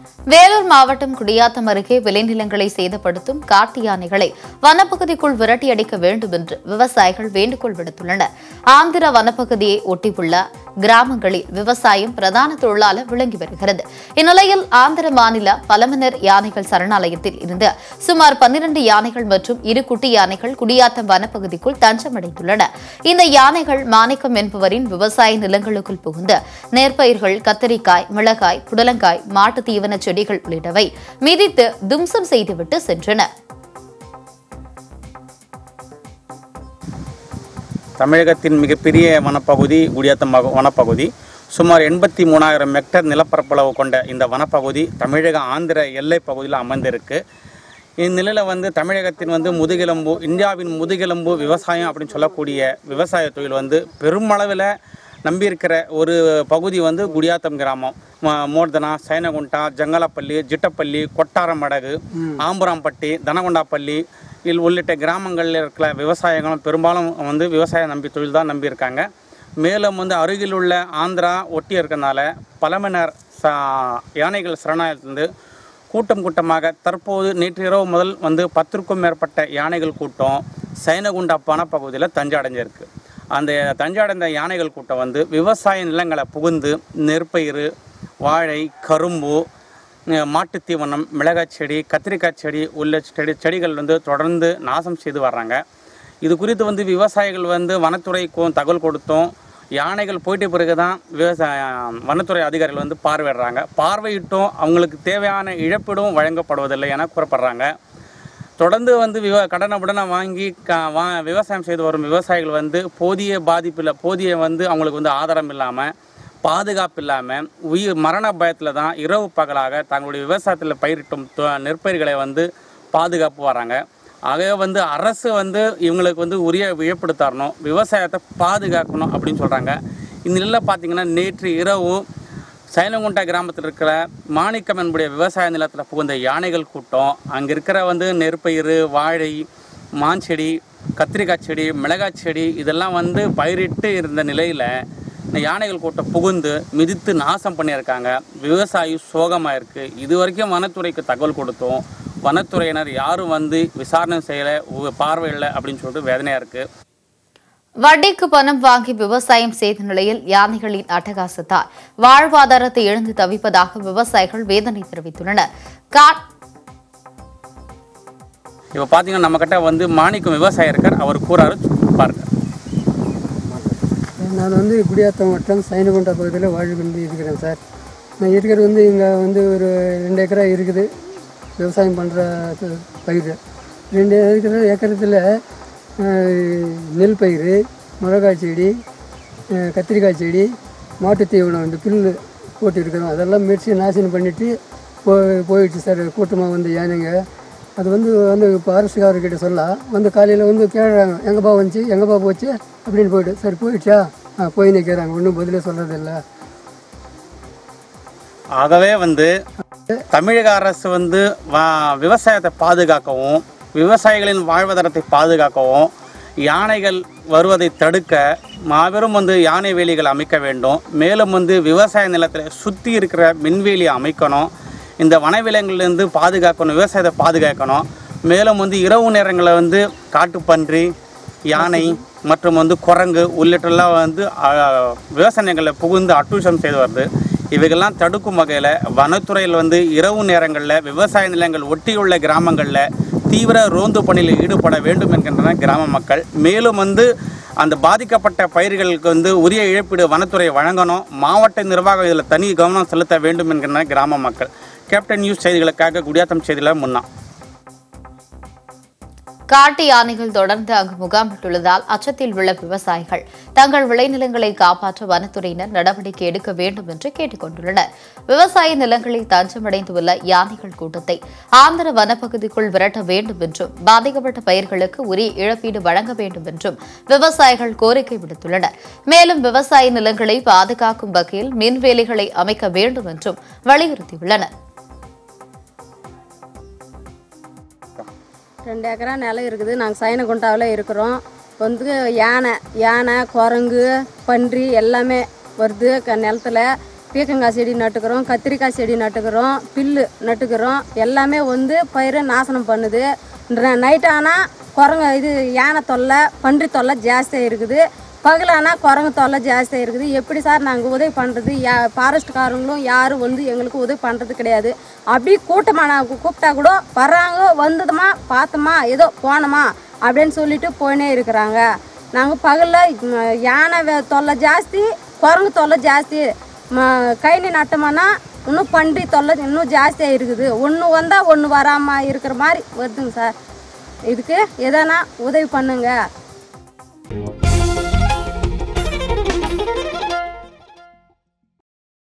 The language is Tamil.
வேலூர் மாவட்டம் குடியாத்தம் அருகே விளைநிலங்களை சேதப்படுத்தும் காட்டு யானைகளை வனப்பகுதிக்குள் விரட்டியடிக்க வேண்டும் என்று விவசாயிகள் வேண்டுகோள் விடுத்துள்ளனர் ஆந்திர வனப்பகுதியை ஒட்டியுள்ள கிராமங்களில் விவசாயம் பிரதான தொழிலாக விளங்கி வருகிறது இந்நிலையில் ஆந்திர மாநில பலமனர் யானைகள் சரணாலயத்தில் இருந்து சுமார் பன்னிரண்டு யானைகள் மற்றும் இரு குட்டி யானைகள் குடியாத்தம் வனப்பகுதிக்குள் தஞ்சமடைந்துள்ளன இந்த யானைகள் மாணிக்கம் என்பவரின் விவசாய நிலங்களுக்குள் புகுந்து நெற்பயிர்கள் கத்தரிக்காய் மிளகாய் புடலங்காய் மாட்டுத் தீவன செடிகள் உள்ளிட்டவை மிதித்து தும்சம் செய்துவிட்டு சென்றன தமிழகத்தின் மிகப்பெரிய வனப்பகுதி குடியாத்தம் வக- வனப்பகுதி சுமார் எண்பத்தி மூணாயிரம் ஹெக்டர் நிலப்பரப்பளவு கொண்ட இந்த வனப்பகுதி தமிழக ஆந்திர எல்லைப் பகுதியில் அமைந்திருக்கு இந்நிலையில் வந்து தமிழகத்தின் வந்து முதுகெலும்பு இந்தியாவின் முதுகெலும்பு விவசாயம் அப்படின்னு சொல்லக்கூடிய விவசாய தொழில் வந்து பெருமளவில் நம்பியிருக்கிற ஒரு பகுதி வந்து குடியாத்தம் கிராமம் ம- மோர்தனா சைனகுண்டா ஜங்கலப்பள்ளி ஜிட்டப்பள்ளி கொட்டாரமடகு ஆம்புராம்பட்டி தனகொண்டாப்பள்ளி இல் உள்ளிட்ட கிராமங்களில் இருக்கிற விவசாயிகளும் பெரும்பாலும் வந்து விவசாயம் நம்பி தொழில் தான் நம்பியிருக்காங்க மேலும் வந்து அருகில் உள்ள ஆந்திரா ஒட்டி இருக்கறனால பழமையினர் ச யானைகள் சரணாலயத்திலிருந்து கூட்டம் கூட்டமாக தற்போது நேற்று இரவு முதல் வந்து பத்திற்கும் மேற்பட்ட யானைகள் கூட்டம் சைனகுண்டா பகுதியில் தஞ்சடைஞ்சிருக்கு அந்த தஞ்சடைந்த யானைகள் கூட்டம் வந்து விவசாய நிலங்களை புகுந்து நெற்பயிர் வாழை கரும்பு அஹ் மாட்டுத் தீவனம் மிளகாய் செடி கத்திரிக்காய் செடி உள்ள செடி செடிகள் வந்து தொடர்ந்து நாசம் செய்து வர்றாங்க இது குறித்து வந்து விவசாயிகள் வந்து வனத்துறைக்கும் தகவல் கொடுத்தோம் யானைகள் போயிட்ட பிறகு தான் விவசாய வனத்துறை அதிகாரிகள் வந்து பார்வையிடுறாங்க பார்வையிட்டும் அவங்களுக்கு தேவையான இழப்பீடும் வழங்கப்படுவதில்லை என கூறப்படுறாங்க தொடர்ந்து வந்து விவ கடனை உடனே வாங்கி க வா விவசாயம் செய்து வரும் விவசாயிகள் வந்து போதிய பாதிப்பில் போதிய வந்து அவங்களுக்கு வந்து ஆதாரம் இல்லாமல் பாதுகாப்பு இல்லாமல் உயிர் மரண பயத்தில் தான் இரவு பகலாக தங்களுடைய விவசாயத்தில் பயிரிட்டும் தொ- நெற்பயிர்களை வந்து பாதுகாப்பு வராங்க ஆகவே வந்து அரசு வந்து இவங்களுக்கு வந்து உரிய இழப்பீடு தரணும் விவசாயத்தை பாதுகாக்கணும் அப்படின்னு சொல்கிறாங்க இந்த நிலையில் பார்த்தீங்கன்னா நேற்று இரவு சைலங்குண்டா கிராமத்தில் இருக்கிற மாணிக்கம் என்புடைய விவசாய நிலத்தில் புகுந்த யானைகள் கூட்டம் அங்கே இருக்கிற வந்து நெற்பயிர் வாழை மாஞ்செடி கத்திரிக்காய் செடி மிளகாய் செடி இதெல்லாம் வந்து பயிரிட்டு இருந்த நிலையில் இந்த யானைகள் கூட்டம் புகுந்து மிதித்து நாசம் பண்ணியிருக்காங்க விவசாயி சோகமாக இருக்குது இது வரைக்கும் வனத்துறைக்கு தகவல் கொடுத்தோம் வனத்துறையினர் யாரும் வந்து விசாரணை செய்யலை பார்வையில்லை அப்படின்னு சொல்லிட்டு வேதனையாக இருக்குது வட்டிக்கு பணம் வாங்கி விவசாயம் செய்த நிலையில் யானைகளின் அட்டகாசத்தால் வாழ்வாதாரத்தை இழந்து தவிப்பதாக விவசாயிகள் வேதனை தெரிவித்துள்ளனர் கா- இப்போ பார்த்தீங்கன்னா நம்மக்கிட்ட வந்து மாணிக்கம் விவசாயி இருக்கார் அவர் கூறாரு பாருங்க நான் வந்து குடியாத்தம் வட்டம் சைனகுண்டா பகுதியில் வாழ் வந்து இருக்கிறேன் சார் நான் இருக்கிறது வந்து இங்கே வந்து ஒரு ரெண்டு ஏக்கரா இருக்குது விவசாயம் பண்ணுற பயிர் ரெண்டு ஏக்கர ஏக்கரத்தில் நெல் பயிர் மிளகாய் செடி அஹ், கத்திரிக்காய் செடி மாட்டுத் தீவனம் இந்த புல்லு போட்டு இருக்கிறோம் அதெல்லாம் மிதிச்சு நாசனம் பண்ணிவிட்டு போ போயிடுச்சு சார் கூட்டமாக வந்து யானைங்க அது வந்து வந்து இப்போ அரசுக்காரர்கிட்ட சொல்லலாம் வந்து காலையில் வந்து கேட்குறாங்க எங்கப்பா வந்துச்சு எங்கப்பா போச்சு அப்படின்னு போயிட்டு சரி போயிடுச்சா ஆ போய் நிற்கிறாங்க ஒன்றும் பதிலே சொல்கிறதில்ல ஆகவே வந்து தமிழக அரசு வந்து வா- விவசாயத்தை பாதுகாக்கவும் விவசாயிகளின் வாழ்வாதாரத்தை பாதுகாக்கவும் யானைகள் வருவதை தடுக்க மாபெரும் வந்து யானை வேலிகள் அமைக்க வேண்டும் மேலும் வந்து விவசாய நிலத்தில் சுற்றி இருக்கிற மின்வேலியை அமைக்கணும் இந்த வனவிலங்குலேருந்து பாதுகாக்கணும் விவசாயத்தை பாதுகாக்கணும் மேலும் வந்து இரவு நேரங்களில் வந்து காட்டுப்பன்றி யானை மற்றும் வந்து குரங்கு உள்ளிட்டெல்லாம் வந்து அஹ், விவசாயங்களில் புகுந்து அட்டூழியம் செய்து வருது இவைகள்லாம் தடுக்கும் வகையில் வனத்துறையில் வந்து இரவு நேரங்களில் விவசாய நிலங்கள் ஒட்டியுள்ள கிராமங்களில் தீவிர ரோந்து பணியில் ஈடுபட வேண்டும் என்கின்றன கிராம மக்கள் மேலும் வந்து அந்த பாதிக்கப்பட்ட பயிர்களுக்கு வந்து உரிய இழப்பீடு வனத்துறை வழங்கணும் மாவட்ட நிர்வாகம் இதில் தனி கவனம் செலுத்த வேண்டும் என்கின்றன கிராம மக்கள் கேப்டன் நியூஸ் செய்திகளுக்காக குடியாத்தம் செய்தியில் முன்னா காட்டு யானைகள் தொடர்ந்து அங்கு முகாமிட்டுள்ளதால் அச்சத்தில் உள்ள விவசாயிகள் தங்கள் விளைநிலங்களை காப்பாற்ற வனத்துறையினர் நடவடிக்கை எடுக்க வேண்டும் என்று கேட்டுக் கொண்டுள்ளனர் விவசாய நிலங்களில் தஞ்சமடைந்துள்ள யானைகள் கூட்டத்தை ஆந்திர வனப்பகுதிக்குள் விரட்ட வேண்டும் என்றும் பாதிக்கப்பட்ட பயிர்களுக்கு உரிய இழப்பீடு வழங்க வேண்டும் என்றும் விவசாயிகள் கோரிக்கை விடுத்துள்ளனர் மேலும் விவசாய நிலங்களை பாதுகாக்கும் வகையில் மின்வேலிகளை அமைக்க வேண்டும் என்றும் வலியுறுத்தியுள்ளனர் ரெண்டு ஏக்கரா நிலம் இருக்குது நாங்கள் சைனகுண்டாவில் இருக்கிறோம் வந்து யானை யானை குரங்கு பன்றி எல்லாமே வருது க நிலத்துல பீக்கங்காய் செடி நட்டுக்கிறோம் கத்திரிக்காய் செடி நட்டுக்கிறோம் பில்லு நட்டுக்கிறோம் எல்லாமே வந்து பயிரை நாசனம் பண்ணுது நைட் ஆனால் குரங்கு இது யானை தொல்லை பன்றி தொல்லை ஜாஸ்தியாக இருக்குது பகலானா குரங்கு தொல்லை ஜாஸ்தியாக இருக்குது எப்படி சார் நாங்கள் உதவி பண்ணுறது யா ஃபாரஸ்ட்காரங்களும் யாரும் வந்து எங்களுக்கு உதவி பண்ணுறது கிடையாது அப்படி கூட்டமாக நான் கூப்பிட்டா கூட வர்றாங்க வந்ததுமா பார்த்தோமா ஏதோ போனோமா அப்படின்னு சொல்லிட்டு போயினே இருக்கிறாங்க நாங்கள் பகலில் யானை வே- தொல்லை ஜாஸ்தி குரங்கு தொல்லை ஜாஸ்தி ம கைனி நட்டோம்னா இன்னும் பன்றி தொல்லை இன்னும் ஜாஸ்தியாக இருக்குது ஒன்று வந்தால் ஒன்று வராமல் இருக்கிற மாதிரி வருதுங்க சார் இதுக்கு எதனா உதவி பண்ணுங்க